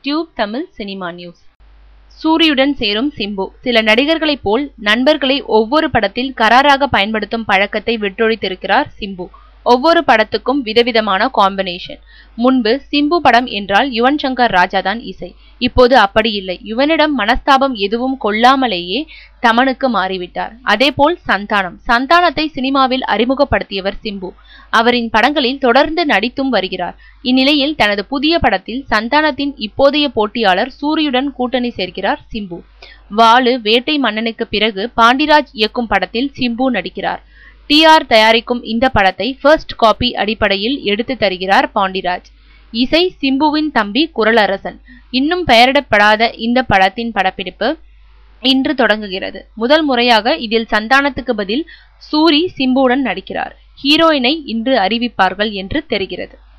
tube Tamil cinema news சூரியுடன் சேரும் சிம்பு சில நடிகர்களைப் போல் நண்பர்களை ஒவ்வொரு படத்தில் கராராக பயன்படுத்தும் பழக்கத்தை விட்டொழித்திருக்கிறார் சிம்பு ஒவ்வொரு படத்துக்கும் விதவிதமான காம்பினேஷன் முன்பு சிம்பு படம் என்றால் யுவன் சங்கர் ராஜா தான் இசை இப்போது அப்படி இல்லை யுவனிடம் மனஸ்தாபம் எதுவும் கொள்ளாமலேயே தமனுக்கு மாறிவிட்டார் அதேபோல் சந்தானம் சந்தானத்தை சினிமாவில் அறிமுகப்படுத்தியவர் சிம்பு அவரின் படங்களில் தொடர்ந்து நடித்தும் வருகிறார் இந்நிலையில் தனது புதிய படத்தில் சந்தானத்தின் இப்போதைய போட்டியாளர் சூரியுடன் கூட்டணி சேர்க்கிறார் சிம்பு வாலு வேட்டை மன்னனுக்கு பிறகு பாண்டிராஜ் இயக்கும் படத்தில் சிம்பு நடிக்கிறார் டி ஆர் தயாரிக்கும் இந்த படத்தை ஃபர்ஸ்ட் காப்பி அடிப்படையில் எடுத்து தருகிறார் பாண்டிராஜ் இசை சிம்புவின் தம்பி குரலரசன் இன்னும் பெயரிடப்படாத இந்த படத்தின் படப்பிடிப்பு இன்று தொடங்குகிறது முதல் முறையாக இதில் சந்தானத்துக்கு பதில் சூரி சிம்புவுடன் நடிக்கிறார் ஹீரோயினை இன்று அறிவிப்பார்கள் என்று தெரிகிறது